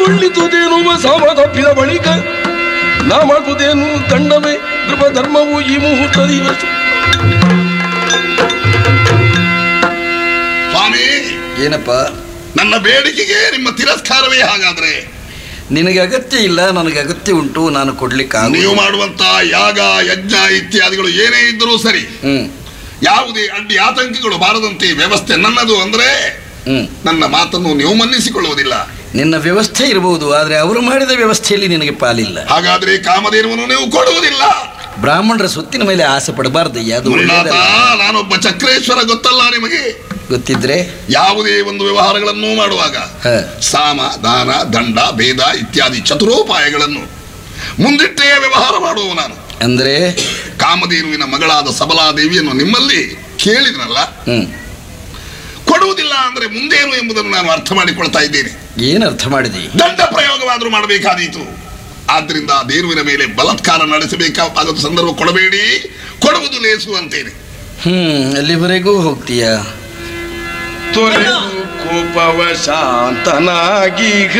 ಒಳ್ಳಿತುದೇನುವ ಸಾಮ ತಪ್ಪಿದ ಬಳಿಕ ನಾ ಮಾಡುವುದೇನು ದಂಡವೇ ನೃಪ ಧರ್ಮವು ಈ ಮುಹೂರ್ತದ ಇವತ್ತು ಸ್ವಾಮಿ ಏನಪ್ಪ ನನ್ನ ಬೇಡಿಕೆಗೆ ನಿಮ್ಮ ತಿರಸ್ಕಾರವೇ ಹಾಗಾದ್ರೆ ನಿನಗೆ ಅಗತ್ಯ ಇಲ್ಲ ನನಗೆ ಅಗತ್ಯ ಉಂಟು ನಾನು ಕೊಡ್ಲಿಕ್ಕೆ ನೀವು ಆಗುದಿಲ್ಲ. ಮಾಡುವಂತ ಯಾಗ ಯಜ್ಞ ಇತ್ಯಾದಿಗಳು ಏನೇ ಇದ್ದರೂ ಸರಿ ಹ್ಮ್ ಯಾವುದೇ ಅಡ್ಡಿ ಆತಂಕಗಳು ಬಾರದಂತೆ ವ್ಯವಸ್ಥೆ ನನ್ನದು ಅಂದ್ರೆ ಹ್ಮ್ ನನ್ನ ಮಾತನ್ನು ನೀವು ಮನ್ನಿಸಿಕೊಳ್ಳುವುದಿಲ್ಲ ನಿನ್ನ ವ್ಯವಸ್ಥೆ ಇರಬಹುದು ಆದ್ರೆ ಅವರು ಮಾಡಿದ ವ್ಯವಸ್ಥೆಯಲ್ಲಿ ನಿನಗೆ ಪಾಲಿಲ್ಲ ಹಾಗಾದ್ರೆ ಕಾಮಧೇನುವನ್ನು ನೀವು ಕೊಡುವುದಿಲ್ಲ ಬ್ರಾಹ್ಮಣರ ಸ್ವತ್ತಿನ ಮೇಲೆ ಆಸೆ ಪಡಬಾರ್ದಯ್ಯ ಅದು ಮುನ್ನಾಥ ಒಳ್ಳೆಯದಲ್ಲ. ನಾನೊಬ್ಬ ಚಕ್ರೇಶ್ವರ ಗೊತ್ತಲ್ಲ ನಿಮಗೆ ಗೊತ್ತಿದ್ರೆ ಯಾವುದೇ ಒಂದು ವ್ಯವಹಾರಗಳನ್ನು ಮಾಡುವಾಗ ಹ. ಸಾಮ ದಾನ ದಂಡ ಭೇದ ಇತ್ಯಾದಿ ಚತುರೋಪಾಯಗಳನ್ನು ಮುಂದಿಟ್ಟೇ ವ್ಯವಹಾರ ಮಾಡುವ ನಾನು ಅಂದ್ರೆ ಕಾಮಧೇನುವಿನ ಮಗಳಾದ ಸಬಲಾದೇವಿಯನ್ನು ನಿಮ್ಮಲ್ಲಿ ಕೇಳಿದ್ರಲ್ಲ ಹ್ಮ್ ಕೊಡುವುದಿಲ್ಲ ಅಂದ್ರೆ ಮುಂದೇನು ಎಂಬುದನ್ನು ನಾನು ಅರ್ಥ ಮಾಡಿಕೊಳ್ತಾ ಇದ್ದೇನೆ ಏನ್ ಅರ್ಥ ಮಾಡಿದಿ ದಂಡ ಪ್ರಯೋಗವಾದರೂ ಮಾಡಬೇಕಾದೀತು ಆದ್ರಿಂದ ಆ ದೇರುವಿನ ಮೇಲೆ ಬಲಾತ್ಕಾರ ನಡೆಸಬೇಕಾದ ಸಂದರ್ಭ ಕೊಡಬೇಡಿ ಕೊಡುವುದು ಲೇಸು ಅಂತೇನೆ ಹ್ಮ್ ಅಲ್ಲಿವರೆಗೂ ಹೋಗ್ತೀಯಾ ತೊರೆದು ಕೋಪವ ಶಾಂತನಾಗಿ